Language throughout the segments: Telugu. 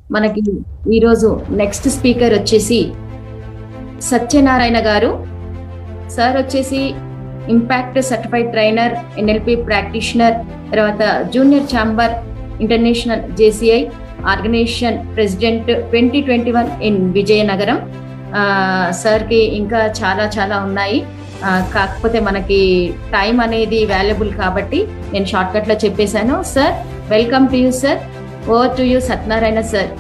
మనకి ఈరోజు నెక్స్ట్ స్పీకర్ వచ్చేసి సత్యనారాయణ గారు సార్ వచ్చేసి impact certified trainer NLP practitioner తర్వాత junior chamber international JCI organization president twenty twenty one in Vizianagaram ఆ, సార్కి ఇంకా చాలా చాలా ఉన్నాయి ఆ, కాకపోతే మనకి టైం అనేది వాల్యుబుల్ కాబట్టి నేను షార్ట్ కట్లో చెప్పేశాను sir welcome to you sir over to you Satyanarayana sir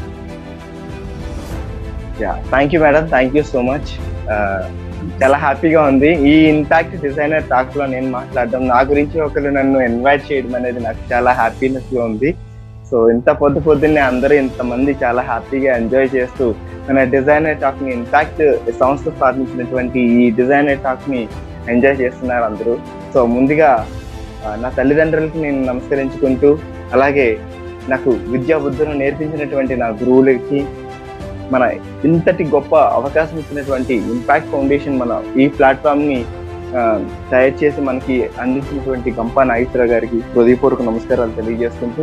yeah thank you madam thank you so much చాలా హ్యాపీగా ఉంది ఈ ఇంపాక్ట్ డిజైనర్ టాక్ లో నేను మాట్లాడడం నా గురించి ఒకరు నన్ను ఇన్వైట్ చేయడం అనేది నాకు చాలా హ్యాపీనెస్ గా ఉంది సో ఇంత పొద్దు పొద్దున్నే అందరూ ఇంతమంది చాలా హ్యాపీగా ఎంజాయ్ చేస్తూ మన డిజైనర్ టాక్ ని ఇంపాక్ట్ సంస్థ స్థాపించినటువంటి ఈ డిజైనర్ టాక్ ని ఎంజాయ్ చేస్తున్నారు అందరూ సో ముందుగా ఆ, నా తల్లిదండ్రులకి నేను నమస్కరించుకుంటూ అలాగే నాకు విద్యా బుద్ధులను నేర్పించినటువంటి నా గురువులకి మన ఇంతటి గొప్ప అవకాశం ఇచ్చినటువంటి ఇంపాక్ట్ ఫౌండేషన్ మన ఈ ప్లాట్ఫామ్ ని ఆ, తయారు చేసి మనకి అందించినటువంటి గంపా నాగేశ్వర గారికి హృదయపూర్వక నమస్కారాలు తెలియజేసుకుంటూ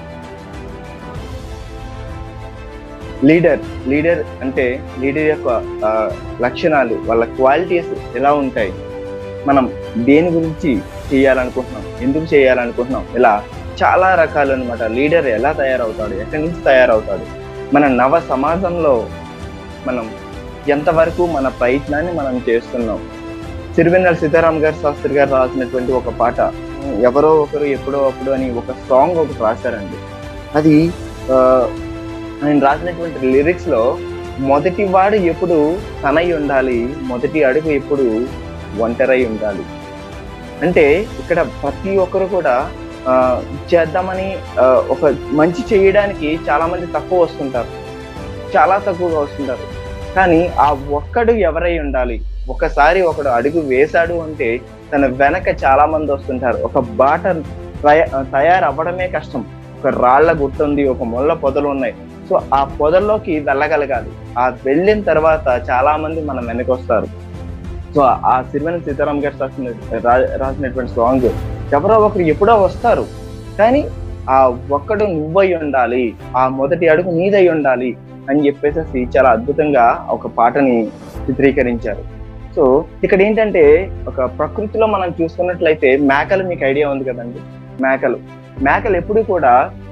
లీడర్ లీడర్ అంటే లీడర్ యొక్క ఆ, లక్షణాలు వాళ్ళ క్వాలిటీస్ ఎలా ఉంటాయి మనం దేని గురించి చేయాలనుకుంటున్నాం ఎందుకు చేయాలనుకుంటున్నాం ఇలా చాలా రకాలు అనమాట లీడర్ ఎలా తయారవుతాడు ఎక్కడి నుంచి తయారవుతాడు మన నవ సమాజంలో మనం ఎంతవరకు మన ప్రయత్నాన్ని మనం చేస్తున్నాం సిరివెన్నెల సీతారాం గారు శాస్త్రి గారు రాసినటువంటి ఒక పాట ఎవరో ఒకరు ఎప్పుడో అప్పుడు అని ఒక సాంగ్ ఒకటి రాశారండి అది ఆ, ఆయన రాసినటువంటి లిరిక్స్ లో మొదటి వాడు ఎప్పుడు తనై ఉండాలి మొదటి అడుగు ఎప్పుడు ఒంటరై ఉండాలి అంటే ఇక్కడ ప్రతి ఒక్కరు కూడా ఆ, చేద్దామని ఆ, ఒక మంచి చేయడానికి చాలా మంది తక్కువ వస్తుంటారు చాలా తక్కువగా వస్తుంటారు కానీ ఆ ఒక్కడు ఎవరై ఉండాలి ఒకసారి ఒకడు అడుగు వేశాడు అంటే తన వెనక చాలా మంది వస్తుంటారు ఒక బాట తయ- తయారవ్వడమే కష్టం ఒక రాళ్ల గుట్ట ఉంది ఒక ముళ్ళ పొదలు ఉన్నాయి సో ఆ పొదల్లోకి వెళ్ళగలగాలి ఆ వెళ్ళిన తర్వాత చాలా మంది మన వెనక వస్తారు సో ఆ సిరివెన సీతారాం గారు రాసిన రా- రాసినటువంటి సాంగ్ ఎవరో ఒకరు ఎప్పుడో వస్తారు కానీ ఆ ఒక్కడు నువ్వై ఉండాలి ఆ మొదటి అడుగు నీదై ఉండాలి అని చెప్పేసి చాలా అద్భుతంగా ఒక పాటని చిత్రీకరించారు సో ఇక్కడ ఏంటంటే ఒక ప్రకృతిలో మనం చూసుకున్నట్లయితే మేకలు మీకు ఐడియా ఉంది కదండి మేకలు మేకలు ఎప్పుడు కూడా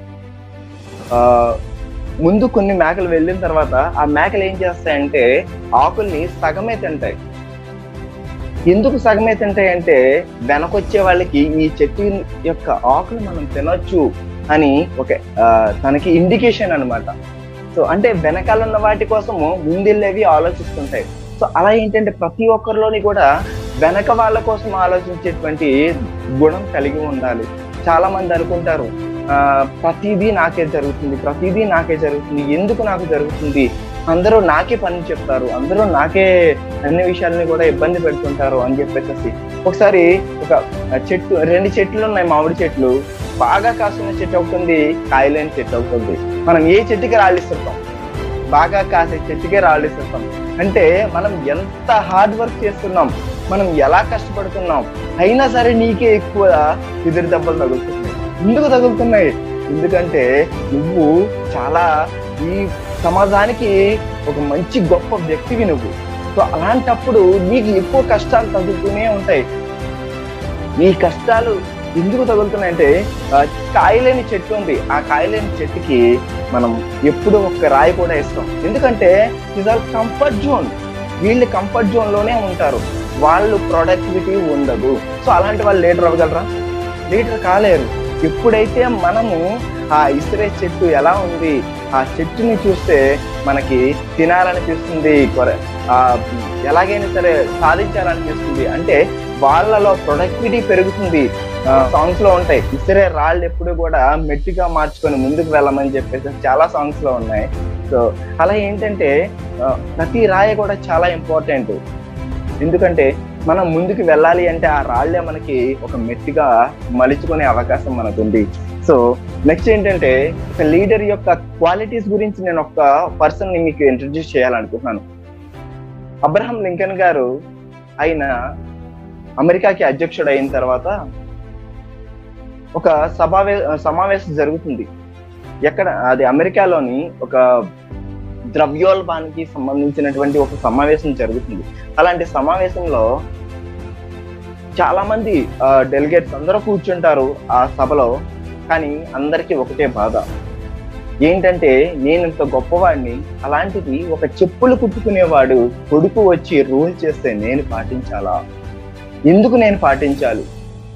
ఆ ముందు కొన్ని మేకలు వెళ్ళిన తర్వాత ఆ మేకలు ఏం చేస్తాయంటే ఆకుల్ని సగమే తింటాయి ఎందుకు సగమే తింటాయి అంటే వెనకొచ్చే వాళ్ళకి ఈ చెట్టు యొక్క ఆకులు మనం తినొచ్చు అని ఒక ఆ, తనకి ఇండికేషన్ అన్నమాట సో అంటే వెనకాల ఉన్న వాటి కోసము ముందెళ్ళేవి ఆలోచిస్తుంటాయి సో అలా ఏంటంటే ప్రతి ఒక్కరిలోని కూడా వెనక వాళ్ళ కోసం ఆలోచించేటువంటి గుణం కలిగి ఉండాలి చాలా మంది అనుకుంటారు ఆ ప్రతిదీ నాకే జరుగుతుంది ప్రతిదీ నాకే జరుగుతుంది ఎందుకు నాకు జరుగుతుంది అందరూ నాకే పని చెప్తారు అందరూ నాకే అన్ని విషయాలని కూడా ఇబ్బంది పెడుతుంటారు అని చెప్పేసి ఒకసారి ఒక చెట్టు రెండు చెట్లు ఉన్నాయి మామిడి చెట్లు బాగా కాస్తున్న చెట్టు అవుతుంది కాయలేని చెట్టు అవుతుంది మనం ఏ చెట్టుకి రాళ్ళిస్తుంటాం బాగా కాసే చెట్టుకే రాళ్ళిస్తుంటాం అంటే మనం ఎంత హార్డ్ వర్క్ చేస్తున్నాం మనం ఎలా కష్టపడుతున్నాం అయినా సరే నీకే ఎక్కువ ఎదురు దెబ్బలు తగులుతున్నాయి ఎందుకు తగులుతున్నాయి ఎందుకంటే నువ్వు చాలా ఈ సమాజానికి ఒక మంచి గొప్ప వ్యక్తివి నువ్వు సో అలాంటప్పుడు నీకు ఎక్కువ కష్టాలు తగులుతూనే ఉంటాయి ఈ కష్టాలు ఎందుకు తగులుతున్నాయంటే ఆ, కాయలేని చెట్టు ఉంది ఆ కాయలేని చెట్టుకి మనం ఎప్పుడు ఒక రాయి కూడా ఇస్తాం ఎందుకంటే ఇస్ ఆల్ కంఫర్ట్ జోన్ వీళ్ళు కంఫర్ట్ జోన్ లోనే ఉంటారు వాళ్ళు ప్రొడక్టివిటీ ఉండదు సో అలాంటి వాళ్ళు లీడర్ అవ్వగలరా లీడర్ కాలేరు ఎప్పుడైతే మనము ఆ ఇసిరే చెట్టు ఎలా ఉంది ఆ చెట్టుని చూస్తే మనకి తినాలనిపిస్తుంది కొర- ఆ ఎలాగైనా సరే సాధించాలనిపిస్తుంది అంటే వాళ్ళలో ప్రొడక్టివిటీ పెరుగుతుంది సాంగ్స్ లో ఉంటాయి ఇసిరే రాళ్ళు ఎప్పుడు కూడా మెట్టిగా మార్చుకొని ముందుకు వెళ్ళమని చెప్పేసి చాలా సాంగ్స్ లో ఉన్నాయి సో అలా ఏంటంటే ఆ, ప్రతి రాయి కూడా చాలా ఇంపార్టెంట్ ఎందుకంటే మనం ముందుకు వెళ్ళాలి అంటే ఆ రాళ్లే మనకి ఒక మెట్టిగా మలుచుకునే అవకాశం మనకు ఉంది సో నెక్స్ట్ ఏంటంటే ఒక లీడర్ యొక్క క్వాలిటీస్ గురించి నేను ఒక పర్సన్ ని మీకు ఇంట్రడ్యూస్ చేయాలనుకుంటున్నాను అబ్రహం లింకన్ గారు ఆయన అమెరికాకి అధ్యక్షుడు అయిన తర్వాత ఒక సమావే సమావేశం జరుగుతుంది ఎక్కడ అది అమెరికాలోని ఒక ద్రవ్యోల్బానికి సంబంధించినటువంటి ఒక సమావేశం జరుగుతుంది అలాంటి సమావేశంలో చాలా మంది డెలిగేట్స్ అందరూ కూర్చుంటారు ఆ సభలో కానీ అందరికీ ఒకటే బాధ ఏంటంటే నేను ఇంత గొప్పవాడిని అలాంటిది ఒక చెప్పులు కుట్టుకునేవాడు కొడుకు వచ్చి రూల్ చేస్తే నేను పాటించాలా ఎందుకు నేను పాటించాలి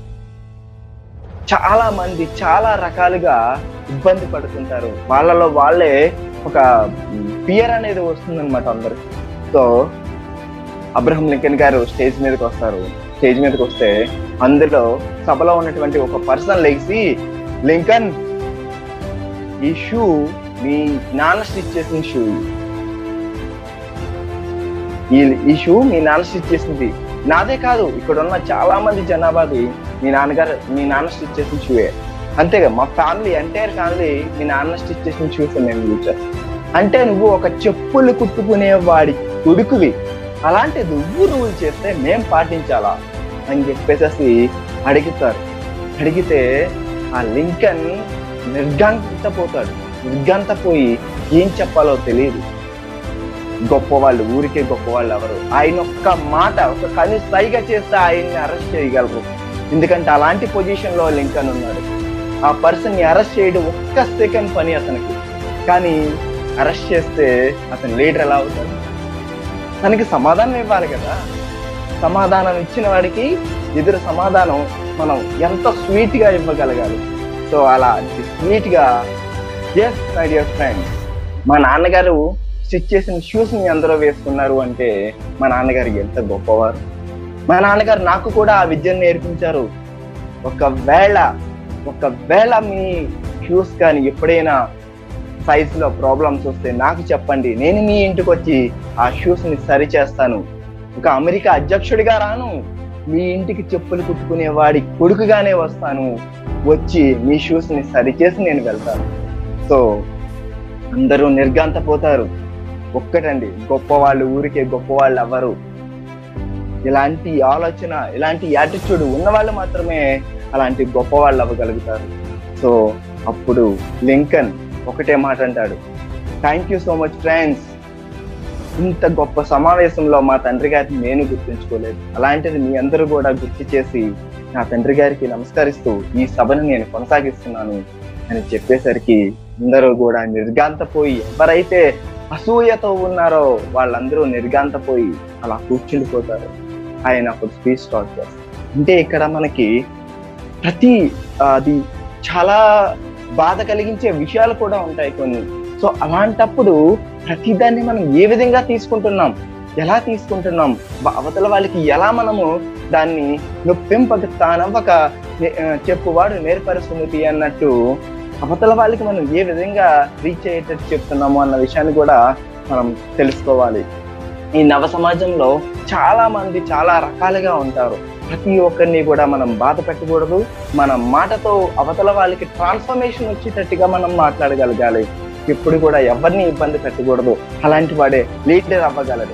చాలా మంది చాలా రకాలుగా ఇబ్బంది పడుతుంటారు వాళ్ళలో వాళ్ళే ఒక ఫియర్ అనేది వస్తుందన్నమాట అందరికి so Abraham Lincoln garu stage మీదకి వస్తారు స్టేజ్ మీదకి వస్తే అందులో సభలో ఉన్నటువంటి ఒక పర్సన్ లెగిసి లింకన్ ఈ షూ మీ నాన్న స్టిచ్ చేసిన షూ ఈ ఈ షూ మీ నాన్న స్టిచ్ చేసింది నాదే కాదు ఇక్కడ ఉన్న చాలా మంది జనాభాది మీ నాన్నగారు మీ నాన్న స్టిచ్ చేసిన షూయే అంతేగా మా ఫ్యామిలీ ఎంటైర్ ఫ్యామిలీ మీ నాన్న స్టిచ్ చేసిన షూస్ మేము యూజ్ చేస్తాం అంటే నువ్వు ఒక చెప్పులు కుట్టుకునే వాడి కొడుకువి అలాంటి నువ్వు రూల్ చేస్తే మేం పాటించాలా అని చెప్పేసి అడుగుతారు అడిగితే ఆ లింకన్ నిర్గాంతపోతాడు నిర్గాంతపోయి ఏం చెప్పాలో తెలియదు గొప్ప వాళ్ళు ఊరికే గొప్ప వాళ్ళు ఎవరు ఆయన ఒక్క మాట ఒక కని సైగా చేస్తే ఆయన్ని అరెస్ట్ చేయగలరు ఎందుకంటే అలాంటి పొజిషన్ లో లింకన్ ఉన్నాడు ఆ పర్సన్ ని అరెస్ట్ చేయడం ఒక్క సెకండ్ పని అతనికి కానీ అరెస్ట్ చేస్తే అతను లీడర్ ఎలా అవుతాడు తనకి సమాధానం ఇవ్వాలి కదా సమాధానం ఇచ్చిన వాడికి ఎదురు సమాధానం మనం ఎంత స్వీట్ గా ఇవ్వగలగాలి సో అలా స్వీట్ గా ఎస్ మై డియర్ ఫ్రెండ్స్ మా నాన్నగారు స్టిచ్ చేసిన షూస్ ని అందరూ వేసుకున్నారు అంటే మా నాన్నగారు ఎంత గొప్పవారు మా నాన్నగారు నాకు కూడా ఆ విద్యను నేర్పించారు ఒకవేళ ఒకవేళ మీ షూస్ కానీ ఎప్పుడైనా సైజ్ లో ప్రాబ్లమ్స్ వస్తే నాకు చెప్పండి నేను మీ ఇంటికి వచ్చి ఆ షూస్ ని సరి చేస్తాను ఒక అమెరికా అధ్యక్షుడిగా రాను మీ ఇంటికి చెప్పులు కుట్టుకునే వాడి కొడుకుగానే వస్తాను వచ్చి మీ షూస్ ని సరిచేసి నేను వెళ్తాను సో అందరూ నిర్గాంతపోతారు ఒక్కటండి గొప్ప వాళ్ళు ఊరికే గొప్ప వాళ్ళు అవ్వరు ఇలాంటి ఆలోచన ఇలాంటి యాటిట్యూడ్ ఉన్న వాళ్ళు మాత్రమే అలాంటి గొప్ప వాళ్ళు అవ్వగలుగుతారు సో అప్పుడు లింకన్ ఒకటే మాట అంటాడు thank you so much friends ఇంత గొప్ప సమావేశంలో మా తండ్రి గారిని నేను గుర్తుంచుకోలేదు అలాంటిది మీ అందరూ కూడా గుర్తు చేసి నా తండ్రి గారికి నమస్కరిస్తూ ఈ సభను నేను కొనసాగిస్తున్నాను అని చెప్పేసరికి అందరూ కూడా నిర్గాంతపోయి ఎవరైతే అసూయతో ఉన్నారో వాళ్ళందరూ నిర్గాంతపోయి అలా కూర్చుండిపోతారు ఆయన అప్పుడు స్పీచ్ స్టార్ట్ చేస్తారు అంటే ఇక్కడ మనకి ప్రతి ఆ, అది చాలా బాధ కలిగించే విషయాలు కూడా ఉంటాయి కొన్ని సో అలాంటప్పుడు ప్రతిదాన్ని మనం ఏ విధంగా తీసుకుంటున్నాం ఎలా తీసుకుంటున్నాం బ- అవతల వాళ్ళకి ఎలా మనము దాన్ని నొప్పింపక తానవ్వక నే- ఆ, చెప్పువాడు నేర్పర సుమతి అన్నట్టు అవతల వాళ్ళకి మనం ఏ విధంగా రీచ్ అయ్యేటట్టు చెప్తున్నాము అన్న విషయాన్ని కూడా మనం తెలుసుకోవాలి ఈ నవ సమాజంలో చాలా మంది చాలా రకాలుగా ఉంటారు ప్రతి ఒక్కరిని కూడా మనం బాధ పెట్టకూడదు మన మాటతో అవతల వాళ్ళకి ట్రాన్స్ఫర్మేషన్ వచ్చేటట్టుగా మనం మాట్లాడగలగాలి ఎప్పుడు కూడా ఎవరిని ఇబ్బంది పెట్టకూడదు అలాంటి వాడే లీడర్ అవ్వగలడు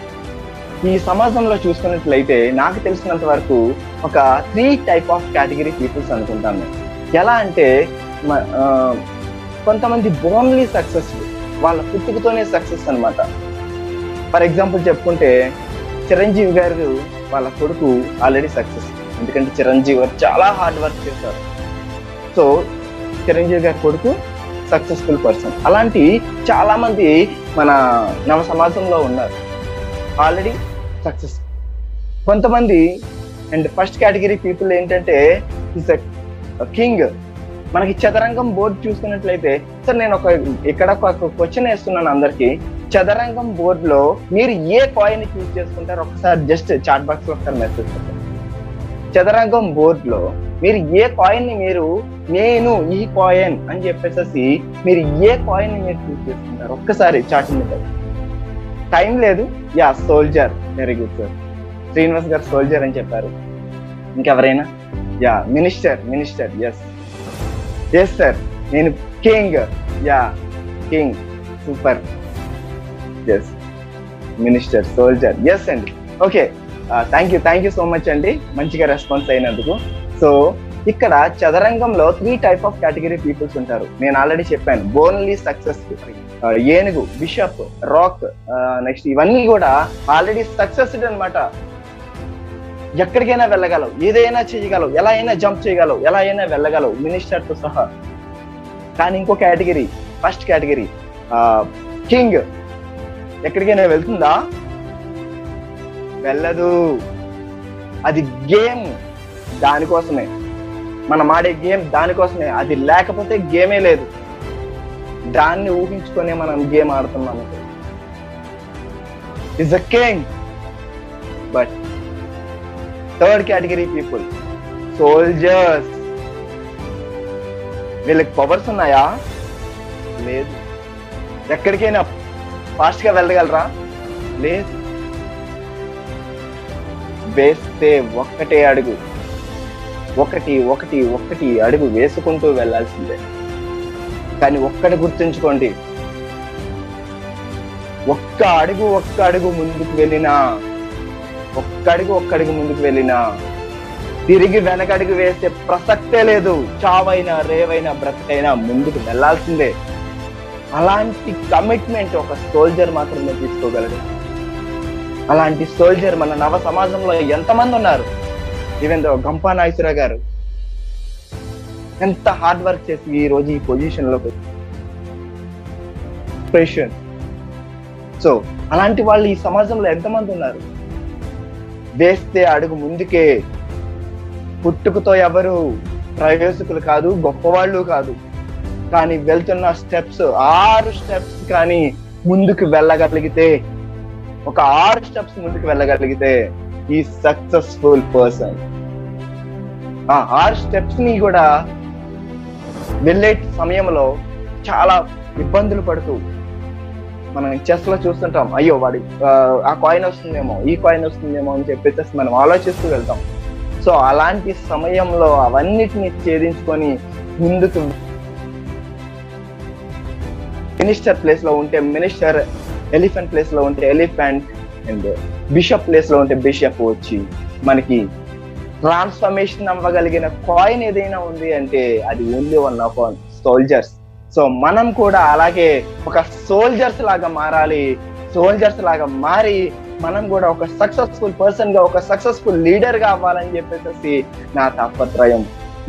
ఈ సమాజంలో చూసుకున్నట్లయితే నాకు తెలిసినంత వరకు ఒక three type of category peoples అనుకుంటాను నేను. ఎలా అంటే మ- ఆ, కొంతమంది బోన్లీ సక్సెస్ఫుల్ వాళ్ళ పుట్టుకతోనే సక్సెస్ అన్నమాట ఫర్ ఎగ్జాంపుల్ చెప్పుకుంటే చిరంజీవి గారు వాళ్ళ కొడుకు ఆల్రెడీ సక్సెస్ ఎందుకంటే చిరంజీవి గారు చాలా హార్డ్ వర్క్ చేశారు సో చిరంజీవి గారి కొడుకు సక్సెస్ఫుల్ పర్సన్ అలాంటి చాలా మంది మన నవ సమాజంలో ఉన్నారు ఆల్రెడీ సక్సెస్ కొంతమంది అండ్ ఫస్ట్ కేటగిరీ పీపుల్ ఏంటంటే ఇస్ కింగ్ మనకి చదరంగం బోర్డు చూసుకున్నట్లయితే సార్ నేను ఒక ఇక్కడ ఒక క్వశ్చన్ వేస్తున్నాను అందరికి చదరంగం బోర్డు లో మీరు ఏ కాయిన్ చూస్ చేసుకుంటారు ఒకసారి జస్ట్ చాట్ బాక్స్ లో ఒకసారి మెసేజ్ పెట్టండి చదరంగం బోర్డు లో మీరు ఏ కాయిన్ ని మీరు నేను ఈ కాయిన్ అని చెప్పేసి మీరు ఏ కాయిన్ ని మీరు చూస్ చేసుకుంటారు ఒక్కసారి చాట్ మీద టైం లేదు yeah soldier very good sir Srinivas garu soldier అని చెప్పారు ఇంకెవరైనా yeah minister minister yes yes sir నేను king yeah king super yes minister soldier yes అండి okay thank you thank you so much అండి మంచిగా రెస్పాన్స్ అయినందుకు సో ఇక్కడ చదరంగంలో three type of category peoples ఉంటారు నేను ఆల్రెడీ చెప్పాను బోన్లీ సక్సెస్ ఏనుగు బిషప్ రాక్ నెక్స్ట్ ఇవన్నీ కూడా ఆల్రెడీ సక్సెస్డ్ అన్నమాట ఎక్కడికైనా వెళ్ళగలవు ఏదైనా చేయగలవు ఎలా అయినా జంప్ చేయగలవు ఎలా అయినా వెళ్ళగలవు మినిస్టర్ తో సహా కానీ ఇంకో కేటగిరీ ఫస్ట్ కేటగిరీ కింగ్ ఎక్కడికైనా వెళ్తుందా వెళ్ళదు అది గేమ్ దానికోసమే మనం ఆడే గేమ్ దానికోసమే అది లేకపోతే గేమే లేదు దాన్ని ఊహించుకొని మనం గేమ్ ఆడుతున్నాము is a king but third category people soldiers వీళ్ళకి పవర్స్ ఉన్నాయా లేదు ఎక్కడికైనా ఫాస్ట్ గా వెళ్ళగలరా లేదు వేస్తే ఒక్కటే అడుగు ఒకటి ఒకటి ఒకటి అడుగు వేసుకుంటూ వెళ్ళాల్సిందే కానీ ఒక్కటి గుర్తుంచుకోండి ఒక్క అడుగు ఒక్క అడుగు ముందుకు వెళ్ళినా ఒక్క అడుగు ఒక్క అడుగు ముందుకు వెళ్ళినా తిరిగి వెనకడుగు వేసే ప్రసక్తే లేదు చావైనా రేవైనా బ్రతకైనా ముందుకు వెళ్ళాల్సిందే అలాంటి కమిట్మెంట్ ఒక సోల్జర్ మాత్రమే తీసుకోగలడు అలాంటి సోల్జర్ మన నవ సమాజంలో ఎంతమంది ఉన్నారు ఈవెన్ దో గంపా నాగేశ్వర గారు ఎంత హార్డ్ వర్క్ చేసి ఈ రోజు ఈ పొజిషన్ లోకి ప్రెషన్ సో అలాంటి వాళ్ళు ఈ సమాజంలో ఎంతమంది ఉన్నారు వేస్తే అడుగు ముందుకే పుట్టుకతో ఎవరు ప్రయోజకులు కాదు గొప్పవాళ్ళు కాదు కానీ వెళ్తున్న స్టెప్స్ ఆరు స్టెప్స్ కానీ ముందుకు వెళ్ళగలిగితే ఒక ఆరు స్టెప్స్ ముందుకు వెళ్ళగలిగితే ఈ సక్సెస్ఫుల్ పర్సన్ ఆ ఆరు స్టెప్స్ ని కూడా వెళ్ళే సమయంలో చాలా ఇబ్బందులు పడుతూ మనం చెస్ లో చూస్తుంటాం అయ్యో వాడి ఆ, ఆ కాయిన్ వస్తుందేమో ఈ కాయిన్ వస్తుందేమో అని చెప్పేసి మనం ఆలోచిస్తూ వెళ్తాం సో అలాంటి సమయంలో అవన్నిటిని ఛేదించుకొని ముందుకు మినిస్టర్ ప్లేస్ లో ఉంటే మినిస్టర్ ఎలిఫెంట్ ప్లేస్ లో ఉంటే ఎలిఫెంట్ అండ్ బిషప్ ప్లేస్ లో ఉంటే బిషప్ వచ్చి మనకి ట్రాన్స్ఫర్మేషన్ అవ్వగలిగిన కాయిన్ ఏదైనా ఉంది అంటే అది only one of soldiers so మనం కూడా అలాగే ఒక సోల్జర్స్ లాగా మారాలి సోల్జర్స్ లాగా మారి మనం కూడా ఒక సక్సెస్ఫుల్ పర్సన్ గా ఒక సక్సెస్ఫుల్ లీడర్ గా అవ్వాలని చెప్పేసి నా తాపత్రయం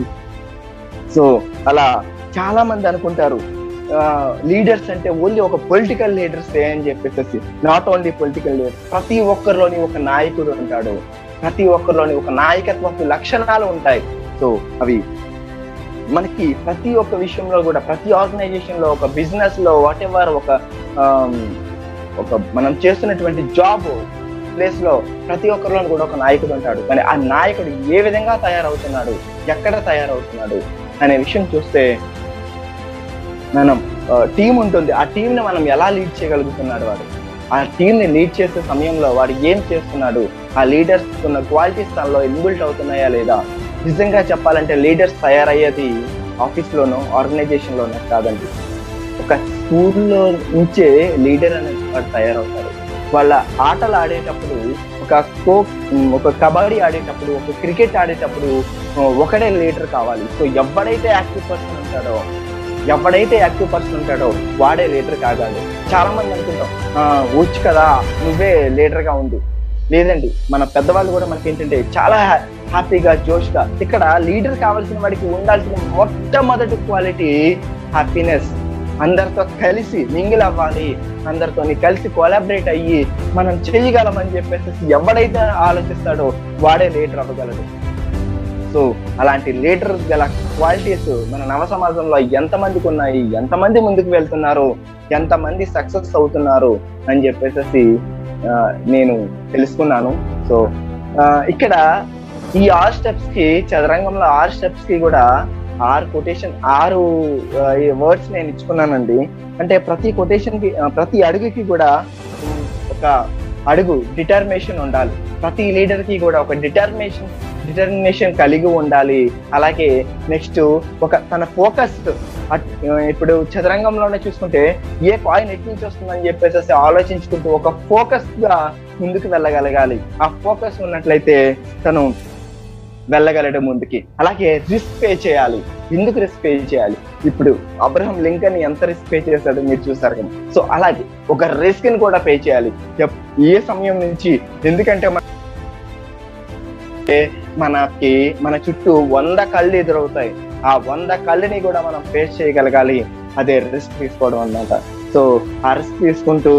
సో అలా చాలా మంది అనుకుంటారు లీడర్స్ అంటే ఓన్లీ ఒక పొలిటికల్ లీడర్స్ అని చెప్పేసి నాట్ ఓన్లీ పొలిటికల్ లీడర్స్ ప్రతి ఒక్కరిలోని ఒక నాయకుడు ఉంటాడు ప్రతి ఒక్కరిలోని ఒక నాయకత్వపు లక్షణాలు ఉంటాయి సో అవి మనకి ప్రతి ఒక్క విషయంలో కూడా ప్రతి ఆర్గనైజేషన్ లో ఒక బిజినెస్ లో వాట్ ఎవర్ ఒక ఆమ్, ఒక మనం చేస్తున్నటువంటి జాబ్ ప్లేస్ లో ప్రతి ఒక్కరిలో కూడా ఒక నాయకుడు ఉంటాడు కానీ ఆ నాయకుడు ఏ విధంగా తయారవుతున్నాడు ఎక్కడ తయారవుతున్నాడు అనే విషయం చూస్తే మనం టీం ఉంటుంది ఆ టీం ని మనం ఎలా లీడ్ చేయగలుగుతున్నాడు వాడు ఆ టీం ని లీడ్ చేసే సమయంలో వాడు ఏం చేస్తున్నాడు ఆ లీడర్స్ ఉన్న క్వాలిటీస్ తనలో ఇన్బిల్ట్ అవుతున్నాయా లేదా నిజంగా చెప్పాలంటే లీడర్స్ తయారయ్యేది ఆఫీస్ లోనో ఆర్గనైజేషన్ లోనో కాదండి ఒక స్కూల్లో నుంచే లీడర్ అనేది వాడు తయారవుతారు వాళ్ళ ఆటలు ఆడేటప్పుడు ఒక ఖో ఒక కబడ్డీ ఆడేటప్పుడు ఒక క్రికెట్ ఆడేటప్పుడు ఆ, ఒకడే లీడర్ కావాలి సో ఎవడైతే యాక్టివ్ పర్సన్ ఉంటాడో ఎవడైతే యాక్టివ్ పర్సన్ ఉంటాడో వాడే లీడర్ కాగాలి చాలా మంది అనుకుంటాం "ఆ, వచ్చు కదా నువ్వే లీడర్ గా ఉండు లేదండి మన పెద్దవాళ్ళు కూడా మనకి ఏంటంటే చాలా హ్యా- హ్యాపీగా జోష్గా ఇక్కడ లీడర్ కావాల్సిన వాడికి ఉండాల్సిన మొట్టమొదటి క్వాలిటీ హ్యాపీనెస్ అందరితో కలిసి మింగిల్ అవ్వాలి అందరితో కలిసి కొలాబరేట్ అయ్యి మనం చేయగలమని చెప్పేసి ఎవడైతే ఆలోచిస్తాడో వాడే లీడర్ అవ్వగలడు సో అలాంటి లీడర్ గల క్వాలిటీస్ మన నవ సమాజంలో ఎంతమందికి ఉన్నాయి ఎంతమంది ముందుకు వెళ్తున్నారు ఎంతమంది సక్సెస్ అవుతున్నారు అని చెప్పేసి ఆ, నేను తెలుసుకున్నాను సో ఆ, ఇక్కడ ఈ ఆరు స్టెప్స్ కి చదరంగంలో ఆరు స్టెప్స్ కి కూడా ఆరు కొటేషన్ ఆరు వర్డ్స్ నేను ఇచ్చుకున్నానండి అంటే ప్రతి కొటేషన్ కి ఆ, ప్రతి అడుగుకి కూడా ఉమ్, ఒక అడుగు డిటర్మినేషన్ ఉండాలి ప్రతి లీడర్ కి కూడా ఒక డిటర్మినేషన్ డిటర్మినేషన్ కలిగి ఉండాలి అలాగే నెక్స్ట్ ఒక తన ఫోకస్ ఇప్పుడు చదరంగంలోనే చూసుకుంటే ఏ కాయిన్ ఎటు నుంచి వస్తుందని చెప్పేసి ఆలోచించుకుంటూ ఒక ఫోకస్ గా ముందుకు వెళ్ళగలగాలి ఆ ఫోకస్ ఉన్నట్లయితే తను వెళ్ళగలడు ముందుకి అలాగే రిస్క్ పే చేయాలి ఎందుకు రిస్క్ పే చేయాలి ఇప్పుడు అబ్రహం లింకన్ ఎంత రిస్క్ పే చేశాడో మీరు చూసారు కదా సో అలాగే ఒక రిస్క్ ని కూడా పే చేయాలి ఎప్- ఏ సమయం నుంచి ఎందుకంటే మన మనకి మన చుట్టూ వంద కళ్ళు ఎదురవుతాయి ఆ వంద కళ్ళని కూడా మనం ఫేస్ చేయగలగాలి అదే రిస్క్ తీసుకోవడం అన్నమాట సో ఆ రిస్క్ తీసుకుంటూ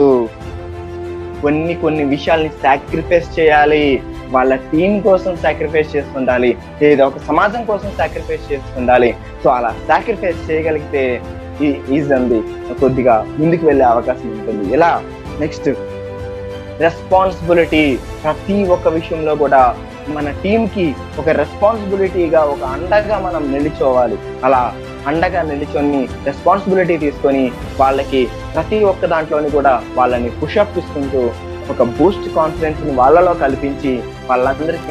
కొన్ని కొన్ని విషయాల్ని సాక్రిఫైస్ చేయాలి వాళ్ళ టీం కోసం సాక్రిఫైస్ చేస్తుండాలి లేదా ఒక సమాజం కోసం సాక్రిఫైస్ చేస్తుండాలి సో అలా సాక్రిఫైస్ చేయగలిగితే ఈజీ అంది కొద్దిగా ముందుకు వెళ్ళే అవకాశం ఉంటుంది ఎలా నెక్స్ట్ రెస్పాన్సిబిలిటీ ప్రతి ఒక్క విషయంలో కూడా మన టీం కి ఒక రెస్పాన్సిబిలిటీగా ఒక అండగా మనం నిలిచోవాలి అలా అండగా నిలిచొని రెస్పాన్సిబిలిటీ తీసుకొని వాళ్ళకి ప్రతి ఒక్క దాంట్లోని కూడా వాళ్ళని పుషప్ ఇస్తుంటూ ఒక బూస్ట్ కాన్ఫిడెన్స్ ని వాళ్ళలో కల్పించి వాళ్ళందరికీ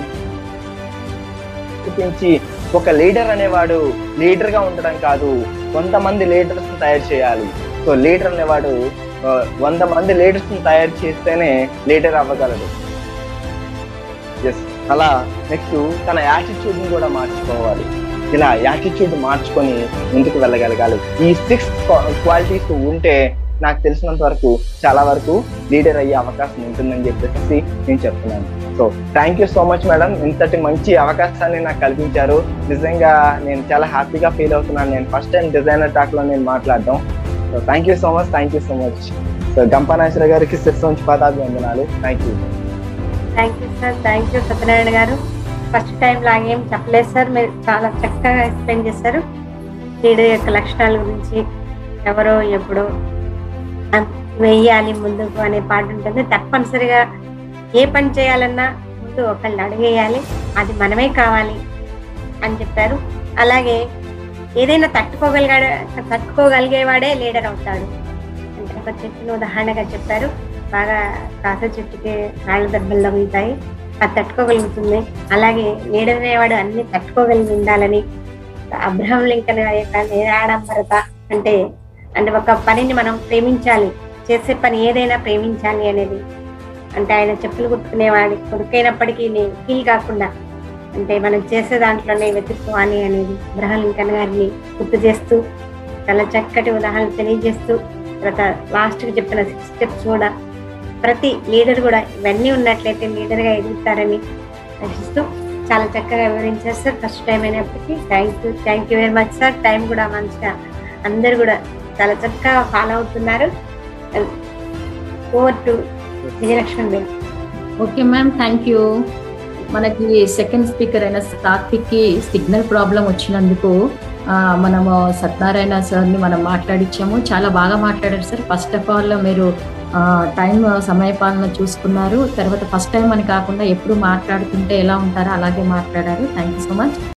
చూపించి ఒక లీడర్ అనేవాడు లీడర్ గా ఉండడం కాదు కొంతమంది లీడర్స్ తయారు చేయాలి సో లీడర్ అనేవాడు ఆ, వంద మంది లీడర్స్ తయారు చేస్తేనే లీడర్ అవ్వగలడు ఎస్ అలా నెక్స్ట్ తన యాటిట్యూడ్ ని కూడా మార్చుకోవాలి ఇలా యాటిట్యూడ్ మార్చుకొని ముందుకు వెళ్ళగలగాలి ఈ సిక్స్ క్వాలిటీస్ ఉంటే నాకు తెలిసినంత వరకు చాలా వరకు లీడర్ అయ్యే అవకాశం ఉంటుందని చెప్పేసి నేను చెప్తున్నాను so thank you so much madam ఇంతటి మంచి అవకాశాన్ని నాకు కల్పించారు నిజంగా నేను చాలా హ్యాపీగా ఫీల్ అవుతున్నాను నేను ఫస్ట్ టైం డిజైనర్ టాక్ లో నేను మాట్లాడడం so thank you so much thank you so much so గంపనాశ్వర గారికి శిరస్సు నుంచి పాదాభివందనాలు thank you thank you sir thank you Satyanarayana garu first time లాగేం చెప్పలేదు సార్ మీరు చాలా చక్కగా ఎక్స్ప్లెయిన్ చేశారు లీడర్ యొక్క లక్షణాల గురించి ఎవరో ఎప్పుడు వెయ్యాలి ముందుకు అనే పాట ఉంటుంది తప్పనిసరిగా ఏ పని చేయాలన్నా ముందు ఒకళ్ళని అడిగేయాలి అది మనమే కావాలి అని చెప్పారు అలాగే ఏదైనా తట్టుకోగలిగాడు తట్టుకోగలిగేవాడే లీడర్ అవుతాడు అంటే ఒక చెట్టును ఉదాహరణగా చెప్పారు బాగా కాస చెట్టుకి రాళ్ళ దెబ్బలు తగులుతాయి అది తట్టుకోగలుగుతుంది అలాగే లీడర్ అనేవాడు అన్ని తట్టుకోగలిగి ఉండాలని అబ్రహం లింకన్ గారి యొక్క నిరాడంబరత అంటే అంటే ఒక పనిని మనం ప్రేమించాలి చేసే పని ఏదైనా ప్రేమించాలి అనేది అంటే ఆయన చెప్పులు కుట్టుకునేవాడి కొడుకైనప్పటికీ ఫీల్ కాకుండా అంటే మనం చేసే దాంట్లోనే వెతుక్కోవాలి అనేది అబ్రహం లింకన్ గారిని గుర్తు చేస్తూ చాలా చక్కటి ఉదాహరణ తెలియజేస్తూ తర్వాత లాస్ట్ కి చెప్పిన సిక్స్ స్టెప్స్ కూడా ప్రతి లీడర్ కూడా ఇవన్నీ ఉన్నట్లయితే లీడర్ గా ఎదుగుతారని ఆశిస్తూ చాలా చక్కగా వివరించారు సార్ ఫస్ట్ టైం అయినప్పటికీ thank you thank you very much sir time కూడా మంచిగా అందరు కూడా చాలా చక్కగా ఫాలో అవుతున్నారు over to Vijayalakshmi madam okay ma'am thank you మనకి సెకండ్ స్పీకర్ అయిన కార్తిక్కి సిగ్నల్ ప్రాబ్లం వచ్చినందుకు ఆ, మనము సత్యనారాయణ సార్ని మనం మాట్లాడించాము చాలా బాగా మాట్లాడారు సార్ ఫస్ట్ ఆఫ్ ఆల్ మీరు టైం సమయపాలన చూసుకున్నారు తర్వాత ఫస్ట్ టైం అని కాకుండా ఎప్పుడు మాట్లాడుతుంటే ఎలా ఉంటారో అలాగే మాట్లాడారు థ్యాంక్ యూ సో మచ్